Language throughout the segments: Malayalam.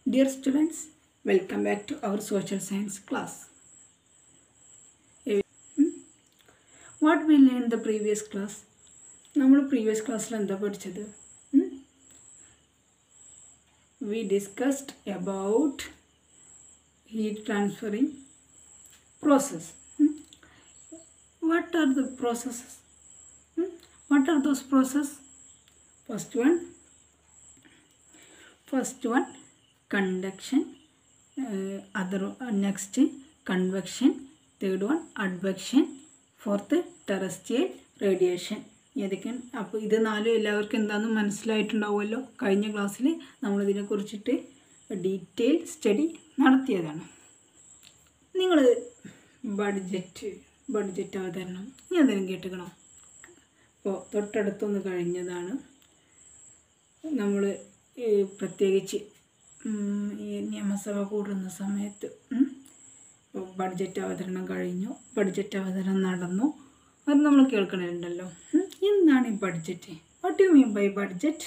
Dear students, welcome back to our social science class. Eh, hmm? What we learned in the previous class? നമ്മൾ പ്രീവിയസ് ക്ലാസ്സിൽ എന്താ പഠിച്ചത് we discussed about heat transferring process what are the processes what are those process first one first one conduction other next convection third one advection fourth terrestrial radiation ഏതൊക്കെ അപ്പോൾ ഇത് നാലും എല്ലാവർക്കും എന്താണെന്ന് മനസ്സിലായിട്ടുണ്ടാവുമല്ലോ കഴിഞ്ഞ ക്ലാസ്സിൽ നമ്മളിതിനെ കുറിച്ചിട്ട് ഡീറ്റെയിൽ സ്റ്റഡി നടത്തിയതാണ് നിങ്ങൾ ബഡ്ജറ്റ് ബഡ്ജറ്റ് അവതരണം ഞാൻ എന്തെങ്കിലും കേട്ടുക്കണോ ഇപ്പോൾ തൊട്ടടുത്തൊന്ന് കഴിഞ്ഞതാണ് നമ്മൾ പ്രത്യേകിച്ച് ഉം, ഈ നിയമസഭ കൂടുന്ന സമയത്ത് ഉം, ഇപ്പോൾ ബഡ്ജറ്റ് അവതരണം കഴിഞ്ഞു ബഡ്ജറ്റ് അവതരണം നടന്നു അത് നമ്മൾ കേൾക്കണുണ്ടല്ലോ ഉം, എന്താണ് ഈ budget what you mean by budget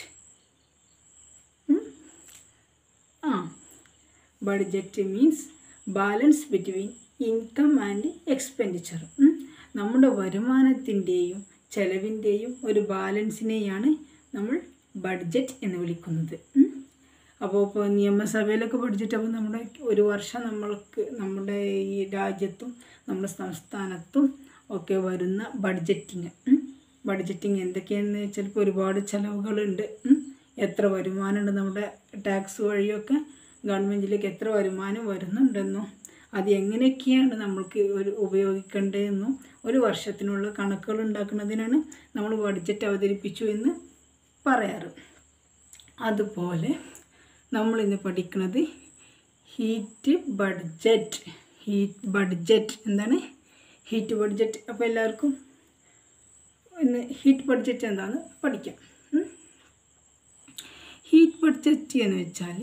ah budget means balance between income and expenditure നമ്മുടെ വരുമാനത്തിൻ്റെയും ചെലവിൻ്റെയും ഒരു ബാലൻസിനെയാണ് നമ്മൾ ബഡ്ജറ്റ് എന്ന് വിളിക്കുന്നത് ഉം. അപ്പോൾ ഇപ്പോൾ നിയമസഭയിലൊക്കെ ബഡ്ജറ്റ് അപ്പോൾ നമ്മുടെ ഒരു വർഷം നമ്മൾക്ക് നമ്മുടെ ഈ രാജ്യത്തും നമ്മുടെ സംസ്ഥാനത്തും ഒക്കെ വരുന്ന ബഡ്ജറ്റിങ് ബഡ്ജറ്റിങ് എന്തൊക്കെയാണെന്ന് ചിലപ്പോൾ ഒരുപാട് ചിലവുകളുണ്ട് ഉം. എത്ര വരുമാനമുണ്ട് നമ്മുടെ ടാക്സ് വഴിയൊക്കെ ഗവൺമെൻറ്റിലേക്ക് എത്ര വരുമാനം വരുന്നുണ്ടെന്നും അത് എങ്ങനെയൊക്കെയാണ് നമ്മൾക്ക് ഒരു ഉപയോഗിക്കേണ്ടതെന്നും ഒരു വർഷത്തിനുള്ള കണക്കുകൾ ഉണ്ടാക്കുന്നതിനാണ് നമ്മൾ ബഡ്ജറ്റ് അവതരിപ്പിച്ചു എന്ന് പറയാറ് അതുപോലെ നമ്മളിന്ന് പഠിക്കുന്നത് ഹീറ്റ് ബഡ്ജറ്റ് ഹീറ്റ് ബഡ്ജറ്റ് എന്താണ് ഹീറ്റ് ബഡ്ജറ്റ് അപ്പോൾ എല്ലാവർക്കും ഇന്ന് ഹീറ്റ് ബഡ്ജറ്റ് എന്താണെന്ന് പഠിക്കാം ഉം. ഹീറ്റ് ബഡ്ജറ്റ് എന്ന് വെച്ചാൽ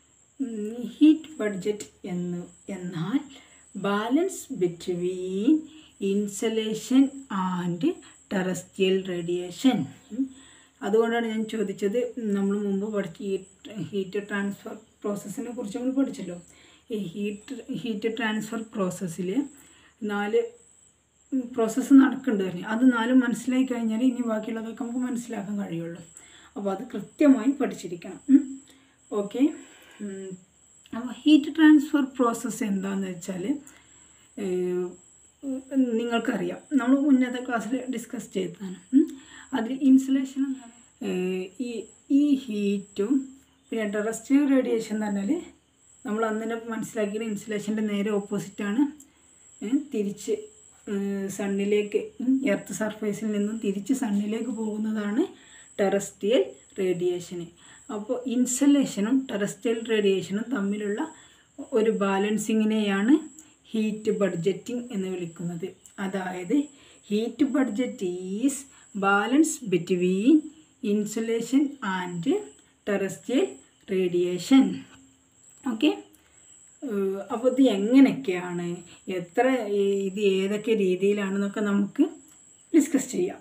ഹീറ്റ് ബഡ്ജറ്റ് എന്ന് എന്നാൽ balance between insolation and terrestrial radiation അതുകൊണ്ടാണ് ഞാൻ ചോദിച്ചത് നമ്മൾ മുമ്പ് പഠിച്ച ഈ ഹീറ്റ് ട്രാൻസ്ഫർ പ്രോസസ്സിനെ കുറിച്ച് നമ്മൾ പഠിച്ചല്ലോ ഈ ഹീറ്റ് ഹീറ്റ് ട്രാൻസ്ഫർ പ്രോസസ്സിൽ നാല് പ്രോസസ്സ് നടക്കുന്നുണ്ട് തന്നെ അത് നാലും മനസ്സിലാക്കി കഴിഞ്ഞാൽ ഇനി ബാക്കിയുള്ളതൊക്കെ നമുക്ക് മനസ്സിലാക്കാൻ കഴിയുള്ളൂ അപ്പോൾ അത് കൃത്യമായി പഠിച്ചിരിക്കണം ഓക്കെ അപ്പോൾ ഹീറ്റ് ട്രാൻസ്ഫർ പ്രോസസ്സ് എന്താണെന്ന് വെച്ചാൽ ഏഹ്, നിങ്ങൾക്കറിയാം നമ്മൾ ഉന്നത ക്ലാസ്സിൽ ഡിസ്കസ് ചെയ്തതാണ് ഉം. അതിൽ ഇൻസുലേഷൻ എന്താണ് ഏഹ്, ഈ ഈ ഹീറ്റും പിന്നെ ടെറസ്ട്രിയൽ റേഡിയേഷൻ എന്ന് പറഞ്ഞാൽ നമ്മൾ അന്നെ മനസ്സിലാക്കിയ ഇൻസുലേഷൻ്റെ നേരെ ഓപ്പോസിറ്റാണ് തിരിച്ച് സണ്ണിലേക്ക് എർത്ത് സർഫേസിൽ നിന്നും തിരിച്ച് സണ്ണിലേക്ക് പോകുന്നതാണ് ടെറസ്ട്രിയൽ റേഡിയേഷന് അപ്പോൾ ഇൻസലേഷനും ടെറസ്ട്രിയൽ റേഡിയേഷനും തമ്മിലുള്ള ഒരു ബാലൻസിങ്ങിനെയാണ് ഹീറ്റ് ബഡ്ജറ്റിംഗ് എന്ന് വിളിക്കുന്നത് അതായത് heat budget is balance between insolation and terrestrial radiation okay അപ്പോൾ ഇത് എങ്ങനെയൊക്കെയാണ് എത്ര ഈ- ഇത് ഏതൊക്കെ രീതിയിലാണെന്നൊക്കെ നമുക്ക് ഡിസ്കസ് ചെയ്യാം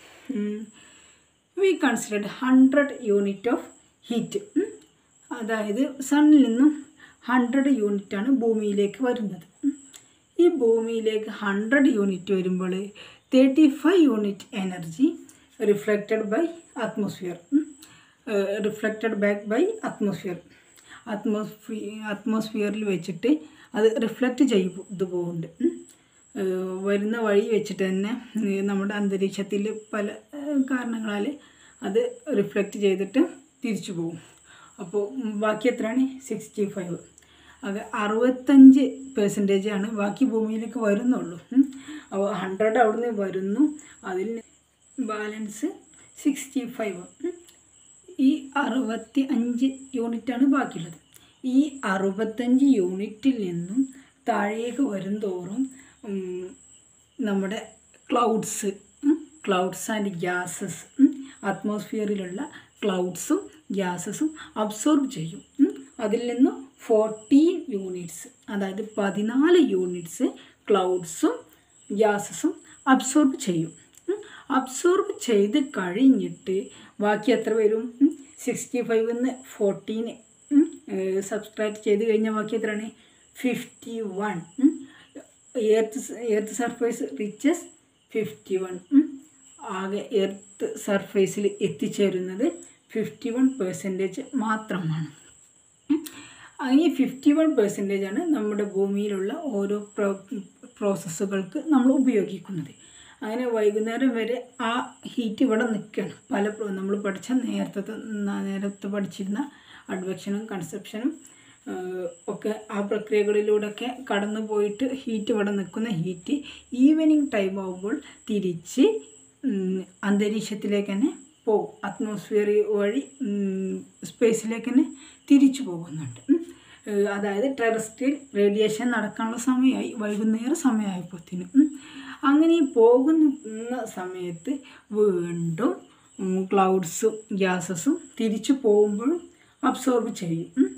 we considered hundred unit of heat അതായത് സണ്ണിൽ നിന്നും ഹൺഡ്രഡ് യൂണിറ്റാണ് ഭൂമിയിലേക്ക് വരുന്നത് ഉം. ഈ ഭൂമിയിലേക്ക് ഹൺഡ്രഡ് യൂണിറ്റ് വരുമ്പോൾ thirty five unit energy reflected by atmosphere reflected back by atmosphere atmosphere അറ്റ്മോസ്ഫിയറിൽ വെച്ചിട്ട് അത് റിഫ്ലക്റ്റ് ചെയ്തു പോകുന്നുണ്ട് ഉം. ഏഹ് വരുന്ന വഴി വെച്ചിട്ട് തന്നെ ഏഹ് നമ്മുടെ അന്തരീക്ഷത്തിൽ പല ഏഹ് കാരണങ്ങളാൽ അത് റിഫ്ലക്റ്റ് ചെയ്തിട്ട് തിരിച്ചു പോകും അപ്പോൾ ബാക്കി എത്രയാണ് സിക്സ്റ്റി ഫൈവ് അത് അറുപത്തഞ്ച് പെർസെൻറ്റേജ് ആണ് ബാക്കി ഭൂമിയിലേക്ക് വരുന്നുള്ളൂ ഉം. അപ്പോൾ ഹൺഡ്രഡ് അവിടുന്ന് വരുന്നു അതിൽ ബാലൻസ് സിക്സ്റ്റി ഫൈവ് ഈ അറുപത്തി അഞ്ച് യൂണിറ്റാണ് ബാക്കിയുള്ളത് ഈ അറുപത്തഞ്ച് യൂണിറ്റിൽ നിന്നും താഴേക്ക് വരുംതോറും ഉം, നമ്മുടെ ക്ലൗഡ്സ് ക്ലൗഡ്സ് ആൻഡ് ഗ്യാസസ് അറ്റ്മോസ്ഫിയറിലുള്ള ക്ലൗഡ്സും ഗ്യാസസും അബ്സോർബ് ചെയ്യും ഉം. അതിൽ നിന്ന് ഫോർട്ടീൻ യൂണിറ്റ്സ് അതായത് പതിനാല് യൂണിറ്റ്സ് ക്ലൗഡ്സും ഗ്യാസസും അബ്സോർബ് ചെയ്യും അബ്സോർബ് ചെയ്ത് കഴിഞ്ഞിട്ട് ബാക്കി എത്ര വരും സിക്സ്റ്റി ഫൈവിന്ന് ഫോർട്ടീന് സബ്സ്ട്രാക്ട് ചെയ്ത് കഴിഞ്ഞാൽ ബാക്കി എത്രയാണ് fifty one earth earth surface reaches fifty one ആകെ എർത്ത് സർഫേസിൽ എത്തിച്ചേരുന്നത് ഫിഫ്റ്റി വൺ പെർസെൻറ്റേജ് മാത്രമാണ് ഉം. ആ ഈ ഫിഫ്റ്റി വൺ പെർസെൻറ്റേജ് ആണ് നമ്മുടെ ഭൂമിയിലുള്ള ഓരോ പ്രോ പ്രോസസ്സുകൾക്ക് നമ്മൾ ഉപയോഗിക്കുന്നത് അങ്ങനെ വൈകുന്നേരം വരെ ആ ഹീറ്റ് ഇവിടെ നിൽക്കുകയാണ് പല പ്രോ- നമ്മൾ പഠിച്ച നേരത്തെ നേരത്തെ പഠിച്ചിരുന്ന അഡ്വക്ഷനും കൺസെപ്ഷനും ഒക്കെ ആ പ്രക്രിയകളിലൂടെയൊക്കെ കടന്നു പോയിട്ട് ഹീറ്റ് ഇവിടെ നിൽക്കുന്ന ഹീറ്റ് ഈവനിങ് ടൈം ആകുമ്പോൾ തിരിച്ച് ഉം, അന്തരീക്ഷത്തിലേക്ക് തന്നെ പോകും അറ്റ്മോസ്ഫിയർ വഴി സ്പേസിലേക്ക് തന്നെ തിരിച്ചു പോകുന്നുണ്ട് ഉം. ഏഹ് അതായത് ടെറസ്ട്രിയൽ റേഡിയേഷൻ നടക്കാനുള്ള സമയമായി വൈകുന്നേര സമയമായപ്പോഴത്തേനും ഉം. അങ്ങനെ ഈ പോകുന്ന സമയത്ത് വീണ്ടും ക്ലൗഡ്സും ഗ്യാസസും തിരിച്ചു പോകുമ്പോഴും അബ്സോർബ് ചെയ്യും ഉം.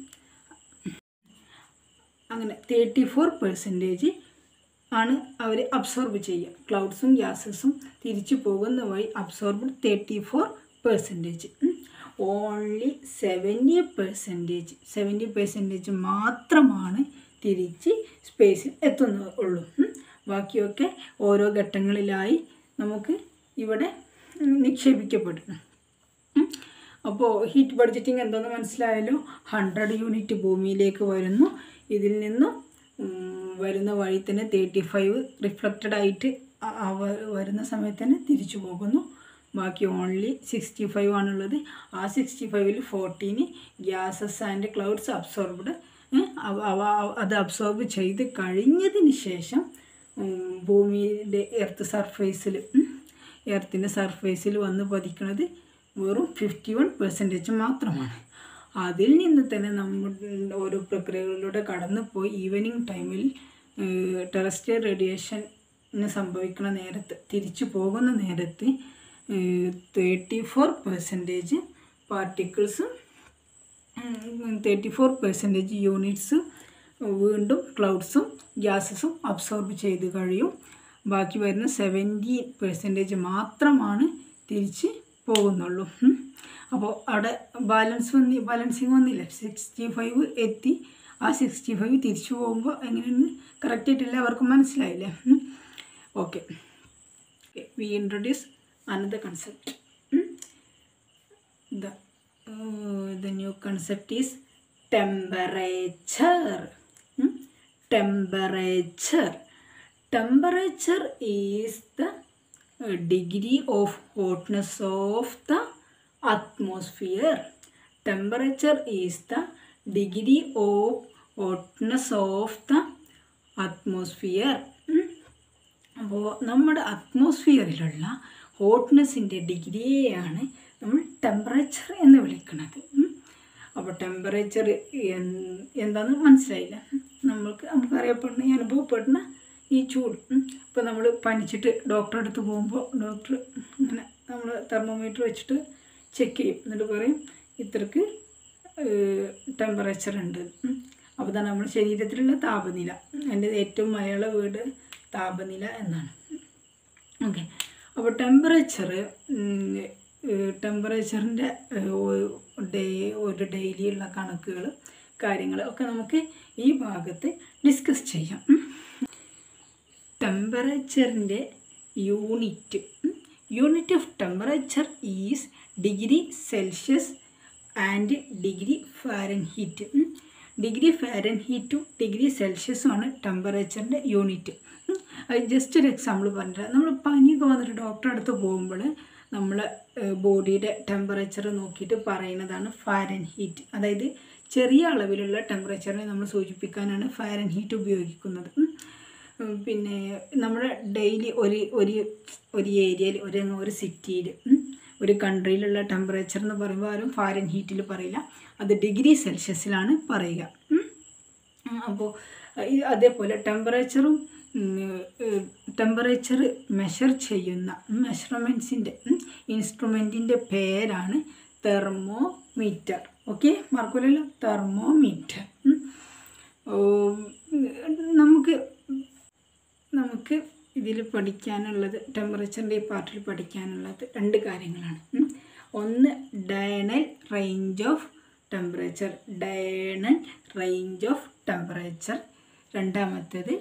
അങ്ങനെ തേർട്ടി ഫോർ പെർസെൻറ്റേജ് ആണ് അവർ അബ്സോർബ് ചെയ്യുക ക്ലൗഡ്സും ഗ്യാസസും തിരിച്ചു പോകുന്ന വഴി absorb thirty four percentage only seventy percentage seventy percentage മാത്രമാണ് തിരിച്ച് സ്പേസിൽ എത്തുന്നുള്ളൂ ഉം. ബാക്കിയൊക്കെ ഓരോ ഘട്ടങ്ങളിലായി നമുക്ക് ഇവിടെ ഉം, നിക്ഷേപിക്കപ്പെടുന്നു അപ്പോൾ ഹീറ്റ് ബഡ്ജറ്റിംഗ് എന്താണെന്ന് മനസ്സിലായല്ലോ ഹൺഡ്രഡ് യൂണിറ്റ് ഭൂമിയിലേക്ക് വരുന്നു ഇതിൽ നിന്നും ഉം, വരുന്ന വഴി തന്നെ തേർട്ടി ഫൈവ് റിഫ്ലക്റ്റഡ് ആയിട്ട് ആ- ആ വ- വരുന്ന സമയത്ത് തന്നെ തിരിച്ചു പോകുന്നു ബാക്കി ഓൺലി സിക്സ്റ്റി ഫൈവ് ആണുള്ളത് ആ സിക്സ്റ്റി ഫൈവിൽ ഫോർട്ടീന് ഗ്യാസസ് ആൻഡ് ക്ലൗഡ്സ് അബ്സോർബ്ഡ് അവ അത് അബ്സോർബ് ചെയ്ത് കഴിഞ്ഞതിന് ശേഷം ഉം, ഭൂമിയുടെ എർത്ത് സർഫേസിൽ എർത്തിൻ്റെ സർഫേസിൽ വന്ന് പതിക്കുന്നത് വെറും ഫിഫ്റ്റി വൺ പെർസെൻറ്റേജ് മാത്രമാണ് അതിൽ നിന്ന് തന്നെ നമ്മുടെ ഓരോ പ്രക്രിയകളിലൂടെ കടന്നു പോയി ഈവനിങ് ടൈമിൽ ടെറസ്ട്രിയൽ റേഡിയേഷന് സംഭവിക്കുന്ന നേരത്ത് തിരിച്ചു പോകുന്ന നേരത്ത് തേർട്ടി ഫോർ പെർസെൻറ്റേജ് പാർട്ടിക്കിൾസും തേർട്ടി ഫോർ പെർസെൻറ്റേജ് യൂണിറ്റ്സ് വീണ്ടും ക്ലൗഡ്സും ഗ്യാസസും അബ്സോർബ് ചെയ്ത് കഴിയും ബാക്കി വരുന്ന സെവൻറ്റി പെർസെൻറ്റേജ് മാത്രമാണ് തിരിച്ച് പോകുന്നുള്ളൂ ഉം. അപ്പോൾ അവിടെ ബാലൻസ് വന്നി ബാലൻസിങ് വന്നില്ല സിക്സ്റ്റി ഫൈവ് എത്തി ആ സിക്സ്റ്റി ഫൈവ് തിരിച്ചു പോകുമ്പോൾ എങ്ങനെയെന്ന് കറക്റ്റായിട്ട് എല്ലാവർക്കും മനസ്സിലായില്ലേ okay we introduce another concept the uh, the new concept is temperature Hmm? temperature temperature is the uh, degree of hotness of the atmosphere temperature is the degree of hotness of the atmosphere Hmm? അപ്പോൾ നമ്മുടെ അറ്റ്മോസ്ഫിയറിലുള്ള ഹോട്ട്നെസ്സിൻ്റെ ഡിഗ്രിയെയാണ് നമ്മൾ ടെമ്പറേച്ചർ എന്ന് വിളിക്കുന്നത് ഉം. അപ്പോൾ ടെമ്പറേച്ചർ എന്താണെന്ന് മനസ്സിലായില്ല ഉം. നമ്മൾക്ക് നമുക്കറിയപ്പെടുന്ന ഈ അനുഭവപ്പെടുന്ന ഈ ചൂട് ഇപ്പോൾ നമ്മൾ പനിച്ചിട്ട് ഡോക്ടറെ അടുത്ത് പോകുമ്പോൾ ഡോക്ടർ ഇങ്ങനെ നമ്മൾ തെർമോമീറ്റർ വെച്ചിട്ട് ചെക്ക് ചെയ്യും എന്നിട്ട് പറയും ഇത്രക്ക് ടെമ്പറേച്ചർ ഉണ്ട് ഉം. അപ്പോൾ തന്നെ നമ്മുടെ ശരീരത്തിലുള്ള താപനില എൻ്റെ ഏറ്റവും മലയാള വീട് താപനില എന്നാണ് ഓക്കെ അപ്പോൾ ടെമ്പറേച്ചർ ടെമ്പറേച്ചറിൻ്റെ ഡേ ഒരു ഡെയിലിയുള്ള കണക്കുകൾ കാര്യങ്ങൾ ഒക്കെ നമുക്ക് ഈ ഭാഗത്ത് ഡിസ്കസ് ചെയ്യാം ടെമ്പറേച്ചറിൻ്റെ unit unit of temperature is degree Celsius and degree Fahrenheit degree ഫാരൻഹീറ്റും ഡിഗ്രി സെൽഷ്യസും ആണ് ടെമ്പറേച്ചറിൻ്റെ യൂണിറ്റ് അത് ജസ്റ്റ് ഒരു എക്സാമ്പിൾ പറഞ്ഞിട്ട് നമ്മൾ പനിയൊക്കെ വന്നിട്ട് ഡോക്ടറെ അടുത്ത് പോകുമ്പോൾ നമ്മൾ ബോഡിയുടെ ടെമ്പറേച്ചർ നോക്കിയിട്ട് പറയുന്നതാണ് ഫാരൻ ഹീറ്റ് അതായത് ചെറിയ അളവിലുള്ള ടെമ്പറേച്ചറിനെ നമ്മൾ സൂചിപ്പിക്കാനാണ് ഫാരൻ ഹീറ്റ് ഉപയോഗിക്കുന്നത് ഉം. ഉം, പിന്നെ നമ്മൾ ഡെയിലി ഒരു ഒരു ഒരു ഏരിയയിൽ ഒരു ഒരു സിറ്റിയിൽ ഒരു കൺട്രിയിലുള്ള ടെമ്പറേച്ചർ എന്ന് പറയുമ്പോൾ ആരും ഫാരൻ ഹീറ്റിൽ പറയില്ല അത് ഡിഗ്രി സെൽഷ്യസിലാണ് പറയുക ഉം. അപ്പോൾ ഇത് അതേപോലെ ടെമ്പറേച്ചറും ടെമ്പറേച്ചർ മെഷർ ചെയ്യുന്ന മെഷർമെൻറ്റ്സിൻ്റെ ഇൻസ്ട്രുമെൻറ്റിൻ്റെ പേരാണ് തെർമോമീറ്റർ ഓക്കെ മറക്കൂലല്ലോ തെർമോമീറ്റർ നമുക്ക് നമുക്ക് ഇതിൽ പഠിക്കാനുള്ളത് ടെമ്പറേച്ചറിൻ്റെ ഈ പാർട്ടിൽ പഠിക്കാനുള്ളത് രണ്ട് കാര്യങ്ങളാണ് ഉം. ഒന്ന് diurnal range of temperature diurnal range of temperature രണ്ടാമത്തേത്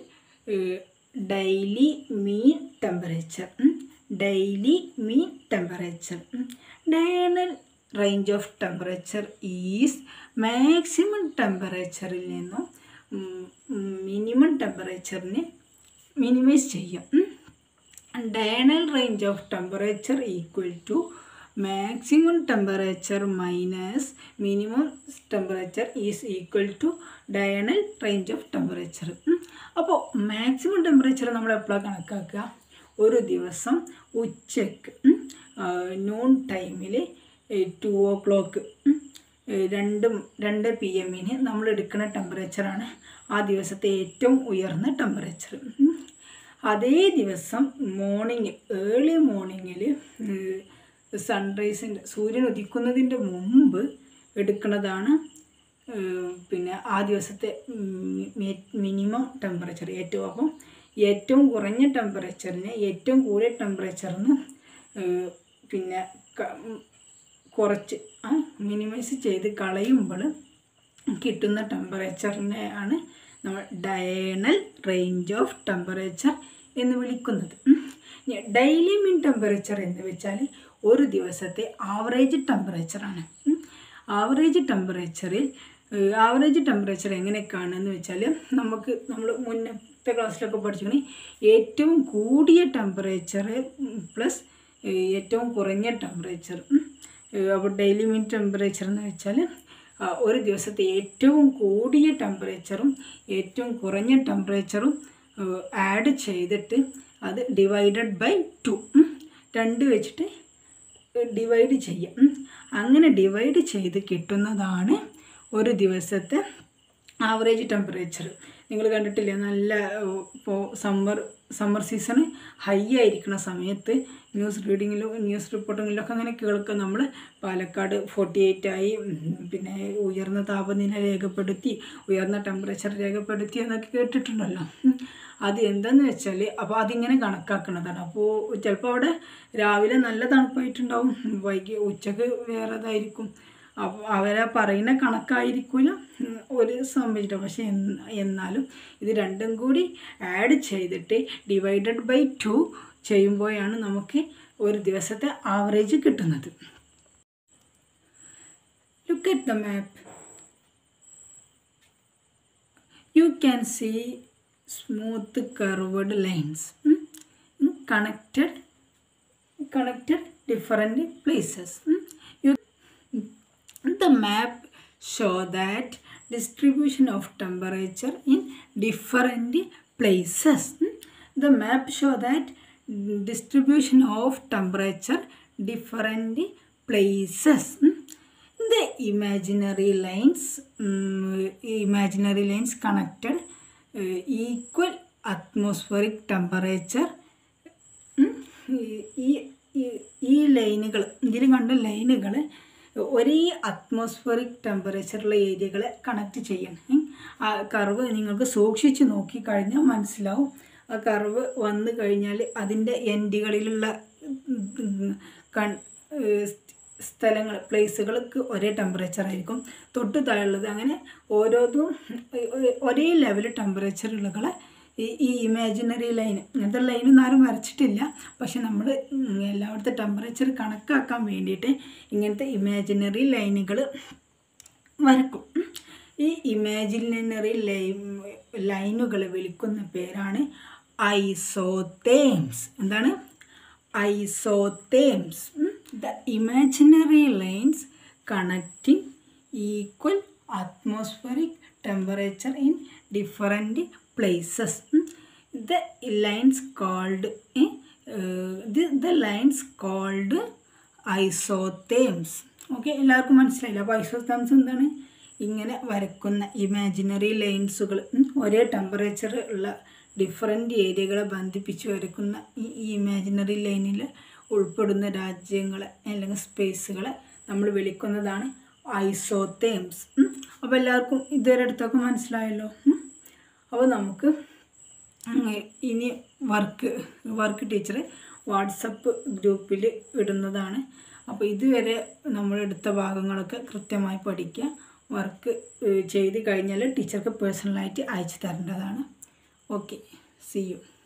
daily mean temperature daily mean temperature diurnal range of temperature is maximum ടെമ്പറേച്ചറിൽ നിന്നും മിനിമം ടെമ്പറേച്ചറിനെ മിനിമൈസ് ചെയ്യും diurnal range of temperature equal to maximum temperature minus minimum temperature is equal to diurnal range of temperature അപ്പോൾ മാക്സിമം ടെമ്പറേച്ചർ നമ്മൾ എപ്പോഴാണ് കണക്കാക്കുക ഒരു ദിവസം ഉച്ചക്ക് നൂൺ ടൈമിൽ ടു ഓ ക്ലോക്ക് രണ്ട് രണ്ട് പി എമ്മിന് നമ്മൾ എടുക്കുന്ന ടെമ്പറേച്ചറാണ് ആ ദിവസത്തെ ഏറ്റവും ഉയർന്ന ടെമ്പറേച്ചർ അതേ ദിവസം മോർണിംഗ് ഏർലി മോർണിംഗിൽ സൺറൈസിൻ്റെ സൂര്യൻ ഉദിക്കുന്നതിൻ്റെ മുമ്പ് എടുക്കുന്നതാണ് പിന്നെ ആ ദിവസത്തെ മിനിമം ടെമ്പറേച്ചർ ഏറ്റവും അപ്പം ഏറ്റവും കുറഞ്ഞ ടെമ്പറേച്ചറിന് ഏറ്റവും കൂടിയ ടെമ്പറേച്ചറിന് പിന്നെ കുറച്ച് മിനിമൈസ് ചെയ്ത് കളയുമ്പോൾ കിട്ടുന്ന ടെമ്പറേച്ചറിനെ ആണ് നമ്മൾ ഡയണൽ റേഞ്ച് ഓഫ് ടെമ്പറേച്ചർ എന്ന് വിളിക്കുന്നത് ഡെയിലി മീൻ ടെമ്പറേച്ചർ എന്ന് വെച്ചാൽ ഒരു ദിവസത്തെ ആവറേജ് ടെമ്പറേച്ചറാണ് ആവറേജ് ടെമ്പറേച്ചറിൽ ആവറേജ് ടെമ്പറേച്ചർ എങ്ങനെ കാണുമെന്ന് വെച്ചാൽ നമുക്ക് നമ്മൾ മുന്നത്തെ ക്ലാസ്സിലൊക്കെ പഠിച്ചിട്ടുണ്ടെങ്കിൽ ഏറ്റവും കൂടിയ ടെമ്പറേച്ചർ പ്ലസ് ഏറ്റവും കുറഞ്ഞ ടെമ്പറേച്ചർ അപ്പോൾ ഡെയിലി മീൻ ടെമ്പറേച്ചർ എന്ന് വെച്ചാൽ ഒരു ദിവസത്തെ ഏറ്റവും കൂടിയ ടെമ്പറേച്ചറും ഏറ്റവും കുറഞ്ഞ ടെമ്പറേച്ചറും ആഡ് ചെയ്തിട്ട് അത് ഡിവൈഡഡ് ബൈ ടു രണ്ട് വെച്ചിട്ട് ഡിവൈഡ് ചെയ്യാം അങ്ങനെ ഡിവൈഡ് ചെയ്ത് കിട്ടുന്നതാണ് ഒരു ദിവസത്തെ ആവറേജ് ടെമ്പറേച്ചർ നിങ്ങൾ കണ്ടിട്ടില്ലേ നല്ല ഇപ്പോൾ സമ്മർ സമ്മർ സീസൺ ഹൈ ആയിരിക്കുന്ന സമയത്ത് ന്യൂസ് റീഡിങ്ങിലും ന്യൂസ് റിപ്പോർട്ടിങ്ങിലൊക്കെ അങ്ങനെ കേൾക്കുക നമ്മൾ പാലക്കാട് ഫോർട്ടി എയ്റ്റ് ആയി പിന്നെ ഉയർന്ന താപനില രേഖപ്പെടുത്തി ഉയർന്ന ടെമ്പറേച്ചർ രേഖപ്പെടുത്തി എന്നൊക്കെ കേട്ടിട്ടുണ്ടല്ലോ അത് എന്താണെന്ന് വെച്ചാൽ അപ്പോൾ അതിങ്ങനെ കണക്കാക്കുന്നതാണ് അപ്പോൾ ചിലപ്പോൾ അവിടെ രാവിലെ നല്ല തണുപ്പായിട്ടുണ്ടാവും വൈകി ഉച്ചക്ക് വേറെ ഇതായിരിക്കും അപ്പോൾ അവരെ പറയുന്ന കണക്കായിരിക്കില്ല ഒരു സംഭവിച്ചിട്ട് പക്ഷേ എന്നാലും ഇത് രണ്ടും കൂടി ആഡ് ചെയ്തിട്ട് ഡിവൈഡഡ് ബൈ ടു ചെയ്യുമ്പോഴാണ് നമുക്ക് ഒരു ദിവസത്തെ ആവറേജ് കിട്ടുന്നത് look at the map you can see smooth curved lines connected connected different places. You, the map show that distribution of temperature in different places. The map show that distribution of temperature different places. The imaginary lines, um, imaginary lines connected uh, equal atmospheric temperature ഈ ഈ ലൈനുകൾ ഇതിൽ കണ്ട ലൈനുകൾ ഒരേ അറ്റ്മോസ്ഫറിക് ടെമ്പറേച്ചറുള്ള ഏരിയകളെ കണക്ട് ചെയ്യണം ആ കർവ് നിങ്ങൾക്ക് സൂക്ഷിച്ച് നോക്കിക്കഴിഞ്ഞാൽ മനസ്സിലാവും ആ കർവ് വന്നു കഴിഞ്ഞാൽ അതിൻ്റെ എൻഡുകളിലുള്ള കൺ സ്ഥലങ്ങൾ പ്ലേസുകൾക്ക് ഒരേ ടെമ്പറേച്ചർ ആയിരിക്കും തൊട്ട് താഴെയുള്ളത് അങ്ങനെ ഓരോന്നും ഒരേ ലെവൽ ടെമ്പറേച്ചറുകളെ ഈ ഈ ഇമാജിനറി ലൈൻ ഇങ്ങനത്തെ ലൈനൊന്നും ആരും വരച്ചിട്ടില്ല പക്ഷെ നമ്മൾ എല്ലായിടത്തെ ടെമ്പറേച്ചർ കണക്കാക്കാൻ വേണ്ടിയിട്ട് ഇങ്ങനത്തെ ഇമാജിനറി ലൈനുകൾ വരക്കും ഈ ഇമാജിനറി ലൈൻ ലൈനുകൾ വിളിക്കുന്ന പേരാണ് ഐസോതേംസ് എന്താണ് isotherms the imaginary lines connecting equal atmospheric temperature in different places mm. the lines called eh, uh, the, the lines called isotherms okay എല്ലാവർക്കും മനസ്സിലായില്ല അപ്പോൾ ഐസോതേംസ് എന്താണ് ഇങ്ങനെ വരക്കുന്ന ഇമാജിനറി ലൈൻസുകൾ ഒരേ ടെമ്പറേച്ചർ ഉള്ള ഡിഫറെൻ്റ് ഏരിയകളെ ബന്ധിപ്പിച്ച് വരക്കുന്ന ഈ ഈ ഇമാജിനറി ലൈനിൽ ഉൾപ്പെടുന്ന രാജ്യങ്ങളെ അല്ലെങ്കിൽ സ്പേസുകളെ നമ്മൾ വിളിക്കുന്നതാണ് ഐസോതേംസ് അപ്പോൾ എല്ലാവർക്കും ഇതുവരെ അടുത്തൊക്കെ മനസ്സിലായല്ലോ അപ്പോൾ നമുക്ക് ഇനി വർക്ക് വർക്ക് ടീച്ചർ വാട്സപ്പ് ഗ്രൂപ്പിൽ ഇടുന്നതാണ് അപ്പോൾ ഇതുവരെ നമ്മൾ എടുത്ത ഭാഗങ്ങളൊക്കെ കൃത്യമായി പഠിക്കുക വർക്ക് ചെയ്ത് കഴിഞ്ഞാൽ ടീച്ചർക്ക് പേഴ്സണലായിട്ട് അയച്ചു തരേണ്ടതാണ് ഓക്കെ സി യു